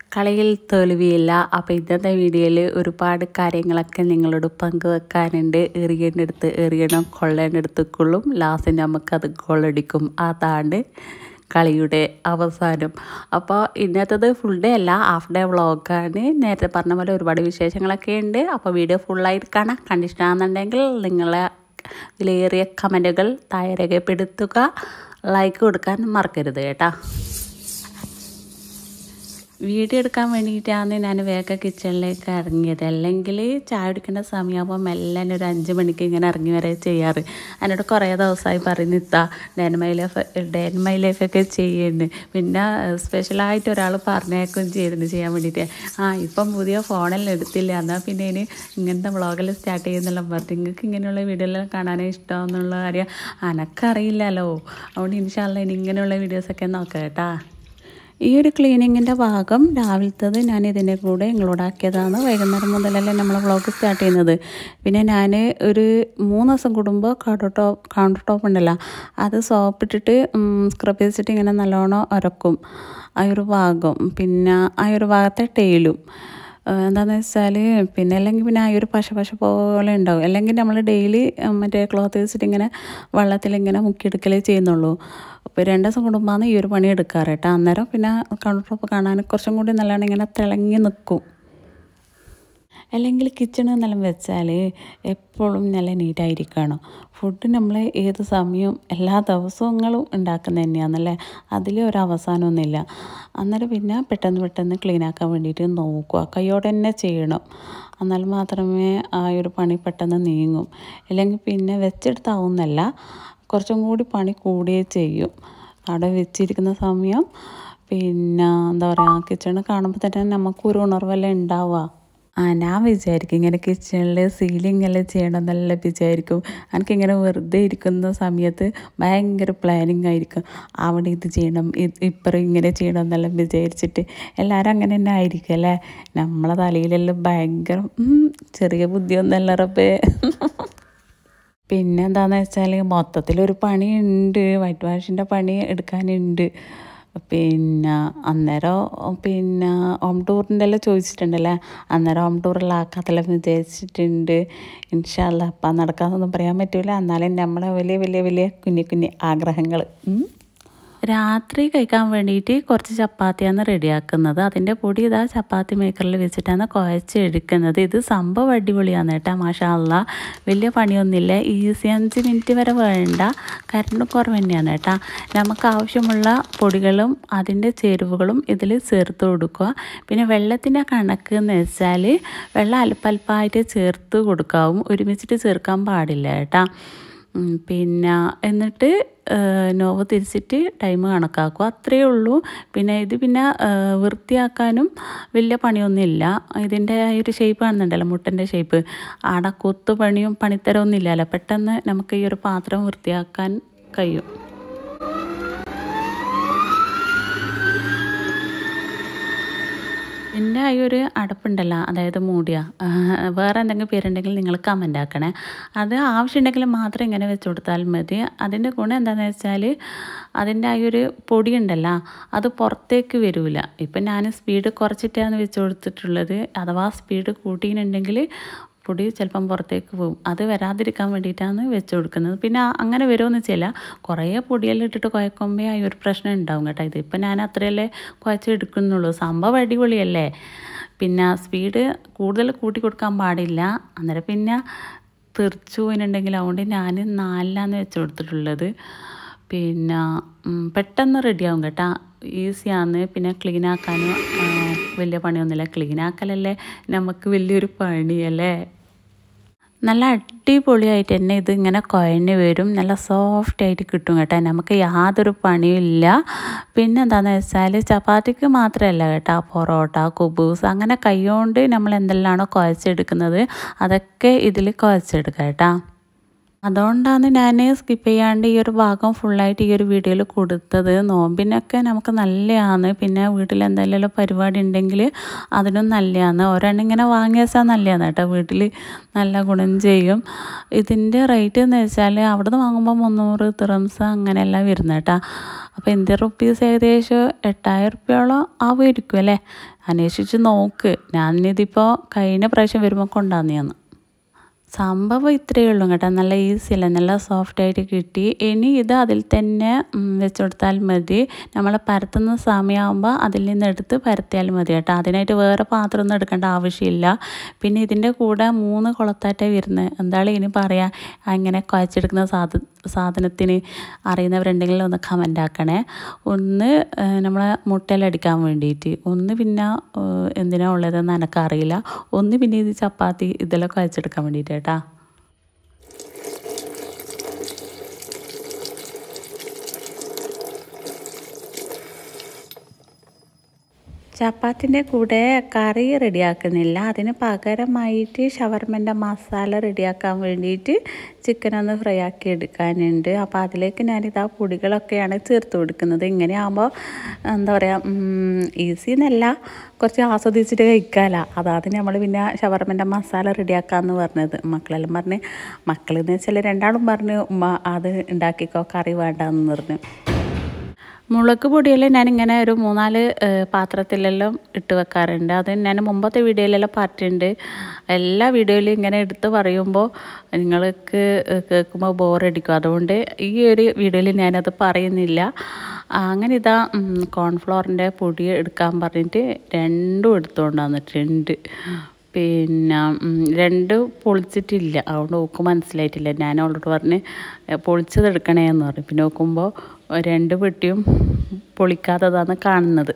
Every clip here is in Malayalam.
കളിയിൽ തോൽവിയില്ല അപ്പോൾ ഇന്നത്തെ വീഡിയോയിൽ ഒരുപാട് കാര്യങ്ങളൊക്കെ നിങ്ങളോട് പങ്കുവെക്കാനുണ്ട് എറിയേണ്ടടുത്ത് എറിയണം കൊള്ളേണ്ടടുത്ത് കൊള്ളും ലാസ്റ്റ് നമുക്കത് ഗോളടിക്കും അതാണ് കളിയുടെ അവസാനം അപ്പോൾ ഇന്നത്തത് ഫുൾ ഡേ അല്ല ഹാഫ് ഡേ വ്ളോഗാണ് നേരത്തെ പറഞ്ഞ പോലെ ഒരുപാട് വിശേഷങ്ങളൊക്കെ ഉണ്ട് അപ്പോൾ വീഡിയോ ഫുള്ളായിട്ട് കാണാം കണ്ടിഷ്ടമാണെന്നുണ്ടെങ്കിൽ നിങ്ങളെ വിലയേറിയ കമൻറ്റുകൾ താഴെ രേഖപ്പെടുത്തുക ലൈക്ക് കൊടുക്കാൻ മറക്കരുത് കേട്ടോ വീഡിയോ എടുക്കാൻ വേണ്ടിയിട്ടാണ് ഞാൻ വേഗം കിച്ചണിലേക്ക് ഇറങ്ങിയത് അല്ലെങ്കിൽ ചായ കുടിക്കേണ്ട സമയമാകുമ്പോൾ മെല്ലെ ഒരു അഞ്ച് മണിക്ക് ഇങ്ങനെ ഇറങ്ങി വരെ ചെയ്യാറ് എന്നോട് കുറേ ദിവസമായി പറഞ്ഞ് ഇത്താ day in my life day in my ലൈഫൊക്കെ ചെയ്യുന്നു പിന്നെ സ്പെഷ്യലായിട്ട് ഒരാൾ പറഞ്ഞേക്കും ചെയ്തിരുന്നു ചെയ്യാൻ വേണ്ടിയിട്ട് ആ ഇപ്പം പുതിയ ഫോണെല്ലാം എടുത്തില്ല എന്നാൽ പിന്നെ ഇനി ഇങ്ങനത്തെ വ്ളോഗെല്ലാം സ്റ്റാർട്ട് ചെയ്യുന്നെല്ലാം പറഞ്ഞു നിങ്ങൾക്ക് ഇങ്ങനെയുള്ള വീഡിയോയെല്ലാം കാണാനേ ഇഷ്ടമെന്നുള്ള കാര്യം എനക്കറിയില്ലല്ലോ അതുകൊണ്ട് ഇൻഷാല്ല ഇനി ഇങ്ങനെയുള്ള വീഡിയോസൊക്കെ നോക്കാം കേട്ടാ ഈ ഒരു ക്ലീനിങ്ങിൻ്റെ ഭാഗം രാവിലത്തത് ഞാൻ ഇതിൻ്റെ കൂടെ ഇങ്ങളോടാക്കിയതാണ് വൈകുന്നേരം മുതലല്ലേ നമ്മൾ വ്ളോഗ് സ്റ്റാർട്ട് ചെയ്യുന്നത് പിന്നെ ഞാൻ ഒരു മൂന്ന് ദിവസം കൂടുമ്പോൾ കൗണ്ടർ ടോപ്പ് കൗണ്ടർ ടോപ്പ് ഉണ്ടല്ലോ അത് സോപ്പിട്ടിട്ട് സ്ക്രബ് ചെയ്തിട്ട് ഇങ്ങനെ നല്ലോണം ഉരക്കും ആ ഒരു ഭാഗം പിന്നെ ആ ഒരു ഭാഗത്തെ ടൈലും എന്താണെന്ന് വെച്ചാൽ പിന്നെ അല്ലെങ്കിൽ പിന്നെ ആ ഒരു പശ പശ പോലെ ഉണ്ടാവും അല്ലെങ്കിൽ നമ്മൾ ഡെയിലി മറ്റേ ക്ലോത്ത് വെച്ചിട്ട് ഇങ്ങനെ വെള്ളത്തിൽ ഇങ്ങനെ മുക്കിയെടുക്കലേ ചെയ്യുന്നുള്ളൂ അപ്പോൾ രണ്ട് ദിവസം കൂടുമ്പോഴാണ് ഈ ഒരു പണി എടുക്കാറ് കേട്ടോ അന്നേരം പിന്നെ കൗണ്ടർ ടോപ്പ് കാണാൻ കുറച്ചും കൂടി നല്ലോണം ഇങ്ങനെ തിളങ്ങി നിൽക്കും അല്ലെങ്കിൽ കിച്ചൺ എന്നെല്ലാം വെച്ചാൽ എപ്പോഴും നല്ല നീറ്റായിരിക്കണം ഫുഡ് നമ്മൾ ഏത് സമയവും എല്ലാ ദിവസങ്ങളും ഉണ്ടാക്കുന്നത് തന്നെയാണല്ലേ അതിൽ ഒരു അവസാനമൊന്നുമില്ല അന്നേരം പിന്നെ പെട്ടെന്ന് പെട്ടെന്ന് ക്ലീൻ ആക്കാൻ വേണ്ടിയിട്ട് നോക്കുക കൈയോടെ തന്നെ ചെയ്യണം എന്നാൽ മാത്രമേ ആ ഒരു പണി പെട്ടെന്ന് നീങ്ങും അല്ലെങ്കിൽ പിന്നെ വെച്ചെടുത്താവുന്നല്ല കുറച്ചും കൂടി പണി കൂടുകയും ചെയ്യും അവിടെ വെച്ചിരിക്കുന്ന സമയം പിന്നെ എന്താ പറയുക കിച്ചണ് കാണുമ്പോൾ തന്നെ നമുക്കൊരു ഉണർവെല്ലാം ഉണ്ടാവുക ആ ഞാൻ വിചാരിക്കും ഇങ്ങനെ കിച്ചണിൽ സീലിംഗ് എല്ലാം ചെയ്യണമെന്നെല്ലാം വിചാരിക്കും എനിക്കിങ്ങനെ വെറുതെ ഇരിക്കുന്ന സമയത്ത് ഭയങ്കര പ്ലാനിങ് ആയിരിക്കും അവിടെ ഇത് ചെയ്യണം ഇപ്പുറം ഇങ്ങനെ ചെയ്യണം എന്നെല്ലാം വിചാരിച്ചിട്ട് എല്ലാവരും അങ്ങനെ തന്നെ ആയിരിക്കും അല്ലേ നമ്മളെ തലയിലെല്ലാം ഭയങ്കര ചെറിയ ബുദ്ധിയൊന്നല്ല റബ്ബേ പിന്നെ എന്താണെന്ന് വെച്ചാൽ മൊത്തത്തിലൊരു പണിയുണ്ട് വൈറ്റ് വാഷിൻ്റെ പണി എടുക്കാനുണ്ട് പിന്നെ അന്നേരം പിന്നെ ഹോം ടൂറിൻ്റെ എല്ലാം ചോദിച്ചിട്ടുണ്ടല്ലേ അന്നേരം ഹോം ടൂറെല്ലാം ആക്കാത്തെല്ലാം വിചാരിച്ചിട്ടുണ്ട് ഇൻഷാല്ല അപ്പം നടക്കാമെന്നൊന്നും പറയാൻ പറ്റില്ല എന്നാലും നമ്മളെ വലിയ വലിയ വലിയ കുഞ്ഞു കുഞ്ഞു ആഗ്രഹങ്ങൾ രാത്രി കഴിക്കാൻ വേണ്ടിയിട്ട് കുറച്ച് ചപ്പാത്തിയാണ് റെഡിയാക്കുന്നത് അതിൻ്റെ പൊടി ഇതാ ചപ്പാത്തി മേക്കറിൽ വെച്ചിട്ടാണ് കുഴച്ചെടുക്കുന്നത് ഇത് സംഭവം അടിപൊളിയാണ് കേട്ടോ മാഷാല്ല വലിയ പണിയൊന്നുമില്ല ഈസി അഞ്ച് മിനിറ്റ് വരെ വേണ്ട കരണ്ട് കുറവ് തന്നെയാണ് കേട്ടോ നമുക്ക് ആവശ്യമുള്ള പൊടികളും അതിൻ്റെ ചേരുവകളും ഇതിൽ ചേർത്ത് കൊടുക്കുക പിന്നെ വെള്ളത്തിൻ്റെ കണക്ക് എന്ന് വെച്ചാൽ വെള്ളം അല്പല്പമായിട്ട് ചേർത്ത് കൊടുക്കാവും ഒരുമിച്ചിട്ട് ചേർക്കാൻ പാടില്ല കേട്ടോ പിന്നെ എന്നിട്ട് നോവ് തിരിച്ചിട്ട് ടൈം കണക്കാക്കും അത്രയേ ഉള്ളൂ പിന്നെ ഇത് പിന്നെ വൃത്തിയാക്കാനും വലിയ പണിയൊന്നുമില്ല ഇതിൻ്റെ ഒരു ഷേപ്പ് കാണുന്നുണ്ടല്ലോ മുട്ടൻ്റെ ഷേപ്പ് ആടെ കൊത്തു പണിയും പണിത്തരമൊന്നും ഇല്ലല്ലോ പെട്ടെന്ന് നമുക്ക് ഈ ഒരു പാത്രം വൃത്തിയാക്കാൻ കഴിയും എൻ്റെ ഈ ഒരു അടപ്പുണ്ടല്ലോ അതായത് മൂടിയ വേറെ എന്തെങ്കിലും പേരുണ്ടെങ്കിൽ നിങ്ങൾ കമൻ്റ് ആക്കണേ അത് ആവശ്യമുണ്ടെങ്കിൽ മാത്രം ഇങ്ങനെ വെച്ച് കൊടുത്താൽ മതി അതിൻ്റെ ഗുണം എന്താണെന്ന് വെച്ചാൽ അതിൻ്റെ ആ ഒരു പൊടി ഉണ്ടല്ലോ അത് പുറത്തേക്ക് വരില്ല ഇപ്പം ഞാൻ സ്പീഡ് കുറച്ചിട്ടാണ് വെച്ച് കൊടുത്തിട്ടുള്ളത് അഥവാ സ്പീഡ് കൂട്ടിയിട്ടുണ്ടെങ്കിൽ പൊടി ചിലപ്പം പുറത്തേക്ക് പോകും അത് വരാതിരിക്കാൻ വേണ്ടിയിട്ടാണ് വെച്ച് കൊടുക്കുന്നത് പിന്നെ അങ്ങനെ വരുമെന്ന് വെച്ചാൽ കുറേ പൊടിയെല്ലാം ഇട്ടിട്ട് കുഴക്കുമ്പോൾ ആ ഒരു പ്രശ്നം ഉണ്ടാവും കേട്ടോ ഇത് ഇപ്പം ഞാൻ അത്രയല്ലേ കുഴച്ചെടുക്കുന്നുള്ളൂ സംഭവം അടിപൊളിയല്ലേ പിന്നെ സ്പീഡ് കൂടുതൽ കൂട്ടി കൊടുക്കാൻ പാടില്ല അന്നേരം പിന്നെ തെറിച്ചു പോയിട്ടുണ്ടെങ്കിൽ അതുകൊണ്ട് ഞാൻ നാലിലാണ് വെച്ച് കൊടുത്തിട്ടുള്ളത് പിന്നെ പെട്ടെന്ന് റെഡിയാവും കേട്ടോ ഈസിയാണ് പിന്നെ ക്ലീൻ ആക്കാനും വലിയ പണിയൊന്നുമില്ല ക്ലീൻ ആക്കലല്ലേ നമുക്ക് വലിയൊരു പണിയല്ലേ നല്ല അടിപൊളിയായിട്ട് തന്നെ ഇത് ഇങ്ങനെ കുഴഞ്ഞ് വരും നല്ല സോഫ്റ്റ് ആയിട്ട് കിട്ടും കേട്ടോ നമുക്ക് യാതൊരു പണിയില്ല പിന്നെ എന്താണെന്ന് വെച്ചാൽ ചപ്പാത്തിക്ക് മാത്രമല്ല കേട്ടോ പൊറോട്ട കുബൂസ് അങ്ങനെ കൈകൊണ്ട് നമ്മൾ എന്തെല്ലാമാണോ കുഴച്ചെടുക്കുന്നത് അതൊക്കെ ഇതിൽ കുഴച്ചെടുക്കാം കേട്ടോ അതുകൊണ്ടാണ് ഞാൻ സ്കിപ്പ് ചെയ്യാണ്ട് ഈ ഒരു ഭാഗം ഫുള്ളായിട്ട് ഈ ഒരു വീഡിയോയിൽ കൊടുത്തത് നോമ്പിനൊക്കെ നമുക്ക് നല്ലതാണ് പിന്നെ വീട്ടിൽ എന്തെങ്കിലും പരിപാടി ഉണ്ടെങ്കിൽ അതിനും നല്ലതാണ് ഒരെണ്ണം ഇങ്ങനെ വാങ്ങി വെച്ചാൽ നല്ലതാണ് കേട്ടോ വീട്ടിൽ നല്ല ഗുണം ചെയ്യും ഇതിൻ്റെ റേറ്റ് എന്ന് വെച്ചാൽ അവിടെ നിന്ന് വാങ്ങുമ്പോൾ മുന്നൂറ് തിറംസ് അങ്ങനെയെല്ലാം വരുന്നത് കേട്ടോ അപ്പോൾ ഇന്ത്യൻ റുപ്പീസ് ഏകദേശം എട്ടായിരം റുപ്യോളം ആവുമായിരിക്കും അല്ലേ അന്വേഷിച്ച് നോക്ക് ഞാനിതിപ്പോൾ കഴിഞ്ഞ പ്രാവശ്യം വരുമ്പോൾ കൊണ്ടാന്നിയാണ് സംഭവം ഇത്രയേ ഉള്ളൂ കേട്ടോ നല്ല ഈസിയല്ല നല്ല സോഫ്റ്റ് ആയിട്ട് കിട്ടി ഇനി ഇത് അതിൽ തന്നെ വെച്ച് കൊടുത്താൽ മതി നമ്മൾ പരത്തുന്ന സമയമാകുമ്പോൾ അതിൽ നിന്ന് എടുത്ത് പരത്തിയാൽ മതി കേട്ടോ അതിനായിട്ട് വേറെ പാത്രമൊന്നും എടുക്കേണ്ട ആവശ്യമില്ല പിന്നെ ഇതിൻ്റെ കൂടെ മൂന്ന് കുളത്താറ്റ വരുന്നത് എന്താണ് ഇനി പറയാം അങ്ങനെ കുഴച്ചെടുക്കുന്ന സാധ സാധനത്തിന് അറിയുന്നവരുണ്ടെങ്കിൽ ഒന്ന് കമൻ്റ് ആക്കണേ ഒന്ന് നമ്മളെ മുട്ടയിലടിക്കാൻ വേണ്ടിയിട്ട് ഒന്ന് പിന്നെ എന്തിനാ ഉള്ളതെന്ന് എനിക്കറിയില്ല ഒന്ന് പിന്നെ ഇത് ചപ്പാത്തി ഇതെല്ലാം കുഴച്ചെടുക്കാൻ വേണ്ടിയിട്ട് കേട്ടാ ചപ്പാത്തിൻ്റെ കൂടെ കറി റെഡിയാക്കുന്നില്ല അതിന് പകരമായിട്ട് ഷവർമൻ്റെ മസാല റെഡിയാക്കാൻ വേണ്ടിയിട്ട് ചിക്കൻ ഒന്ന് ഫ്രൈ ആക്കി എടുക്കാനുണ്ട് അപ്പോൾ അതിലേക്ക് ഞാനിതാ പൊടികളൊക്കെയാണ് ചേർത്ത് കൊടുക്കുന്നത് ഇങ്ങനെ ആകുമ്പോൾ എന്താ പറയുക ഈസി എന്നല്ല കുറച്ച് ആസ്വദിച്ചിട്ട് കഴിക്കാമല്ല അതാത് നമ്മൾ പിന്നെ ഷവർമൻ്റെ മസാല റെഡിയാക്കാമെന്ന് പറഞ്ഞത് മക്കളെല്ലാം പറഞ്ഞ് മക്കളെന്ന് വെച്ചാൽ രണ്ടാളും പറഞ്ഞ് ഉമ്മ അത് ഉണ്ടാക്കിക്കോ കറി വേണ്ടെന്ന് പറഞ്ഞു മുളക് പൊടിയെല്ലാം ഞാനിങ്ങനെ ഒരു മൂന്നാല് പാത്രത്തിലെല്ലാം ഇട്ട് വെക്കാറുണ്ട് അത് ഞാൻ മുമ്പത്തെ വീഡിയോയിലെല്ലാം പറഞ്ഞിട്ടുണ്ട് എല്ലാ വീഡിയോയിലും ഇങ്ങനെ എടുത്ത് പറയുമ്പോൾ നിങ്ങൾക്ക് കേൾക്കുമ്പോൾ ബോറടിക്കും അതുകൊണ്ട് ഈ ഒരു വീഡിയോയിൽ ഞാനത് പറയുന്നില്ല അങ്ങനെ ഇതാ കോൺഫ്ലോറിൻ്റെ പൊടി എടുക്കാൻ പറഞ്ഞിട്ട് രണ്ടും എടുത്തുകൊണ്ട് വന്നിട്ടുണ്ട് പിന്നെ രണ്ട് പൊളിച്ചിട്ടില്ല അതുകൊണ്ട് ഓക്ക് മനസ്സിലായിട്ടില്ല ഞാൻ അവളോട് പറഞ്ഞ് പൊളിച്ചത് എടുക്കണേന്ന് പറഞ്ഞു പിന്നെ നോക്കുമ്പോൾ രണ്ട് പെട്ടിയും പൊളിക്കാത്തതാണ് കാണുന്നത്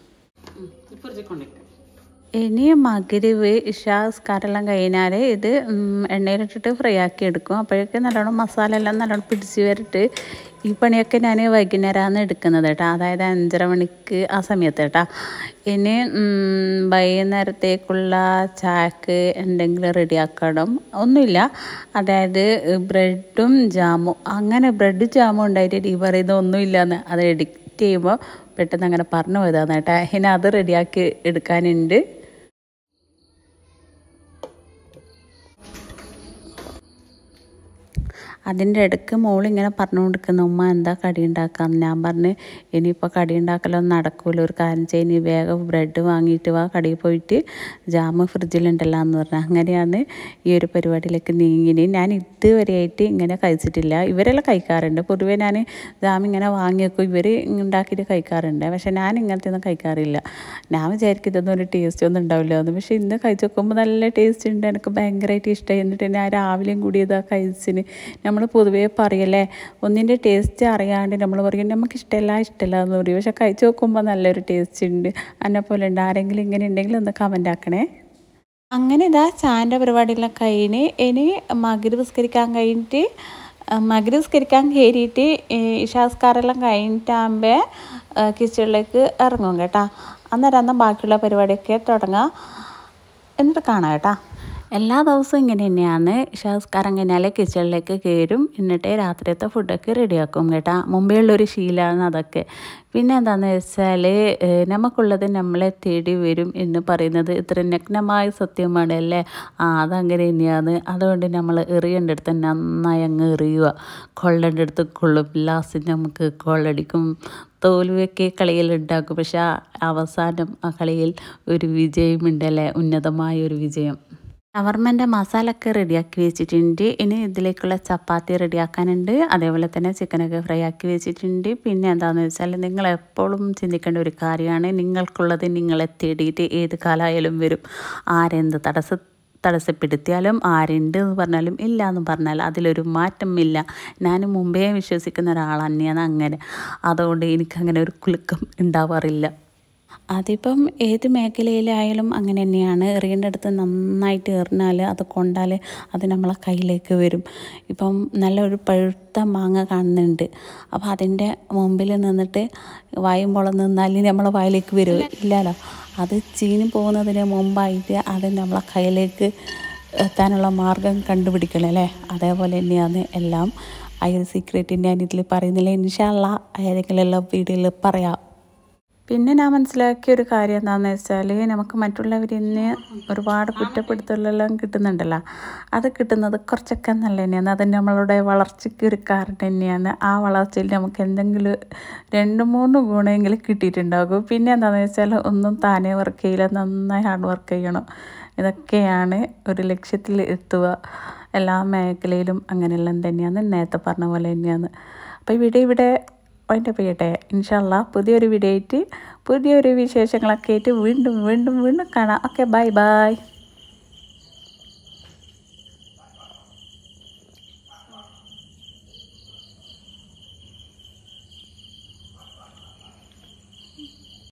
ഇനി മകരിവ് ഇഷാസ്കാരെല്ലാം കഴിഞ്ഞാൽ ഇത് എണ്ണയിലിട്ടിട്ട് ഫ്രൈ ആക്കി എടുക്കും അപ്പോഴേക്കും നല്ലോണം മസാല എല്ലാം നല്ലോണം പിടിച്ച് വരട്ട് ഈ പണിയൊക്കെ ഞാൻ വൈകുന്നേരമാണ് എടുക്കുന്നത് കേട്ടോ അതായത് അഞ്ചര മണിക്ക് ആ സമയത്ത് കേട്ടോ ഇനി വൈകുന്നേരത്തേക്കുള്ള ചായക്ക് എന്തെങ്കിലും റെഡിയാക്കണം ഒന്നുമില്ല അതായത് ബ്രെഡും ജാമും അങ്ങനെ ബ്രെഡ് ജാമും ഉണ്ടായിട്ട് ഈ പറയുന്നത് ഒന്നുമില്ലയെന്ന് അത് എഡിറ്റ് ചെയ്യുമ്പോൾ പെട്ടെന്ന് അങ്ങനെ പറഞ്ഞു പോയതാണ് കേട്ടോ ഇനി അത് റെഡിയാക്കി എടുക്കാനുണ്ട് അതിൻ്റെ ഇടയ്ക്ക് മോളിങ്ങനെ പറഞ്ഞു കൊടുക്കുന്ന ഉമ്മ എന്താ കടി ഉണ്ടാക്കാന്ന് ഞാൻ പറഞ്ഞ് ഇനിയിപ്പോൾ കടി ഉണ്ടാക്കലൊന്നും നടക്കൂല ഒരു കാര്യം ചെയ്യുന്ന വേഗം ബ്രെഡ് വാങ്ങിയിട്ട് വാ കടയിൽ പോയിട്ട് ജാമ് ഫ്രിഡ്ജിലുണ്ടല്ലോ എന്ന് പറഞ്ഞു അങ്ങനെയാണ് ഈ ഒരു പരിപാടിയിലേക്ക് നീങ്ങിനി ഞാൻ ഇതുവരെയായിട്ട് ഇങ്ങനെ കഴിച്ചിട്ടില്ല ഇവരെല്ലാം കഴിക്കാറുണ്ട് പൊതുവേ ഞാൻ ജാം ഇങ്ങനെ വാങ്ങി വെക്കും ഇവർ ഉണ്ടാക്കിയിട്ട് കഴിക്കാറുണ്ട് പക്ഷെ ഞാൻ ഇങ്ങനത്തെ ഒന്നും കഴിക്കാറില്ല ഞാൻ വിചാരിക്കും ഇതൊന്നും ഒരു ടേസ്റ്റ് ഒന്നും ഉണ്ടാവില്ല എന്ന് പക്ഷെ ഇന്ന് കഴിച്ച് നോക്കുമ്പോൾ നല്ല ടേസ്റ്റ് ഉണ്ട് എനിക്ക് ഭയങ്കരമായിട്ട് ഇഷ്ടമായി എന്നിട്ട് ഞാൻ രാവിലെയും കൂടി ഇതാ കഴിച്ചിന് നമ്മൾ പൊതുവേ പറയല്ലേ ഒന്നിൻ്റെ ടേസ്റ്റ് അറിയാണ്ട് നമ്മൾ പറയും നമുക്ക് ഇഷ്ടമല്ല ഇഷ്ടമല്ല എന്ന് പറയും പക്ഷെ കഴിച്ച് നോക്കുമ്പോൾ നല്ലൊരു ടേസ്റ്റ് ഉണ്ട് എന്നെ പോലെ ഉണ്ട് ആരെങ്കിലും ഇങ്ങനെ ഉണ്ടെങ്കിൽ ഒന്ന് കമൻ്റ് ആക്കണേ അങ്ങനെ ഇതാ ചായൻ്റെ പരിപാടിയെല്ലാം കഴിഞ്ഞ് ഇനി മകര് വിസ്കരിക്കാൻ കഴിഞ്ഞിട്ട് മകര് വിസ്കരിക്കാൻ കയറിയിട്ട് ഇഷാസ്കാരെല്ലാം കഴിഞ്ഞിട്ടാകുമ്പോൾ കിച്ചണിലേക്ക് ഇറങ്ങും കേട്ടോ അന്നേരം അന്ന് ബാക്കിയുള്ള പരിപാടിയൊക്കെ തുടങ്ങാം എന്നിട്ട് കാണാം കേട്ടോ എല്ലാ ദിവസവും ഇങ്ങനെ തന്നെയാണ് ഷാസ്കാരം കഴിഞ്ഞാൽ കിച്ചണിലേക്ക് കയറും എന്നിട്ട് രാത്രിയത്തെ ഫുഡൊക്കെ റെഡിയാക്കും കേട്ടോ മുമ്പേ ഉള്ളൊരു ശീലമാണ് അതൊക്കെ പിന്നെ എന്താണെന്ന് വെച്ചാൽ നമുക്കുള്ളത് നമ്മളെ തേടി വരും എന്ന് പറയുന്നത് ഇത്ര നഗ്നമായ സത്യമാണ് അല്ലേ ആ അതങ്ങനെ തന്നെയാണ് അതുകൊണ്ട് നമ്മൾ എറിയേണ്ട അടുത്ത് നന്നായി അങ്ങ് എറിയുക കൊള്ളേണ്ട അടുത്ത് കൊള്ളും ലാസ്റ്റ് നമുക്ക് കൊള്ളടിക്കും തോൽവിയൊക്കെ കളിയിൽ ഉണ്ടാക്കും പക്ഷെ അവസാനം ആ കളിയിൽ ഒരു വിജയമുണ്ടല്ലേ ഉന്നതമായ ഒരു വിജയം ഷവർമൻ്റെ മസാലയൊക്കെ റെഡിയാക്കി വെച്ചിട്ടുണ്ട് ഇനി ഇതിലേക്കുള്ള ചപ്പാത്തി റെഡിയാക്കാനുണ്ട് അതേപോലെ തന്നെ ചിക്കനൊക്കെ ഫ്രൈ ആക്കി വെച്ചിട്ടുണ്ട് പിന്നെ എന്താണെന്ന് വെച്ചാൽ നിങ്ങൾ എപ്പോഴും ചിന്തിക്കേണ്ട ഒരു കാര്യമാണ് നിങ്ങൾക്കുള്ളത് നിങ്ങളെ തേടിയിട്ട് ഏത് കാലമായാലും വരും ആരെന്ത് തടസ്സ തടസ്സപ്പെടുത്തിയാലും ആരുണ്ട് എന്ന് പറഞ്ഞാലും ഇല്ല എന്ന് പറഞ്ഞാൽ അതിലൊരു മാറ്റമില്ല ഞാൻ മുമ്പേ വിശ്വസിക്കുന്ന ഒരാൾ തന്നെയാണ് അങ്ങനെ അതുകൊണ്ട് എനിക്കങ്ങനെ ഒരു കുലുക്കം ഉണ്ടാവാറില്ല അതിപ്പം ഏത് മേഖലയിലായാലും അങ്ങനെ തന്നെയാണ് എറിയേണ്ട അടുത്ത് നന്നായിട്ട് എറിഞ്ഞാൽ അത് കൊണ്ടാൽ അത് നമ്മളെ കയ്യിലേക്ക് വരും ഇപ്പം നല്ലൊരു പഴുത്ത മാങ്ങ കാണുന്നുണ്ട് അപ്പോൾ അതിൻ്റെ മുമ്പിൽ നിന്നിട്ട് വായും പൊളം നിന്നാൽ നമ്മളെ വായിലേക്ക് വരും ഇല്ലല്ലോ അത് ചീനി പോകുന്നതിന് മുമ്പായിട്ട് അത് നമ്മളെ കയ്യിലേക്ക് എത്താനുള്ള മാർഗം കണ്ടുപിടിക്കണം അല്ലേ അതേപോലെ തന്നെയാണ് എല്ലാം ആ ഒരു സീക്രട്ട് ഞാൻ ഇതിൽ പറയുന്നില്ല ഇൻഷാല്ല ഏതെങ്കിലും എല്ലാം വീഡിയോയിൽ പറയാം പിന്നെ ഞാൻ മനസ്സിലാക്കിയ ഒരു കാര്യം എന്താണെന്ന് വെച്ചാൽ നമുക്ക് മറ്റുള്ളവരിൽ നിന്ന് ഒരുപാട് കുറ്റപ്പെടുത്തലെല്ലാം കിട്ടുന്നുണ്ടല്ലോ അത് കിട്ടുന്നത് കുറച്ചൊക്കെ നല്ല തന്നെയാണ് അത് നമ്മളുടെ വളർച്ചയ്ക്ക് ഒരു കാരണം തന്നെയാണ് ആ വളർച്ചയിൽ നമുക്ക് എന്തെങ്കിലും രണ്ട് മൂന്ന് ഗുണമെങ്കിലും കിട്ടിയിട്ടുണ്ടാകും പിന്നെ എന്താണെന്ന് വെച്ചാൽ ഒന്നും താനേ വർക്ക് ചെയ്യില്ല നന്നായി ഹാർഡ് വർക്ക് ചെയ്യണം ഇതൊക്കെയാണ് ഒരു ലക്ഷ്യത്തിൽ എത്തുക എല്ലാ മേഖലയിലും അങ്ങനെയെല്ലാം തന്നെയാണ് നേരത്തെ പറഞ്ഞ പോലെ തന്നെയാണ് അപ്പോൾ ഇവിടെ ഇവിടെ അതിൻ്റെ ചെയ്യട്ടെ ഇൻഷല്ല പുതിയൊരു വീഡിയോ ആയിട്ട് പുതിയൊരു വിശേഷങ്ങളൊക്കെ ആയിട്ട് വീണ്ടും വീണ്ടും വീണ്ടും കാണാം ഓക്കെ ബൈ ബൈ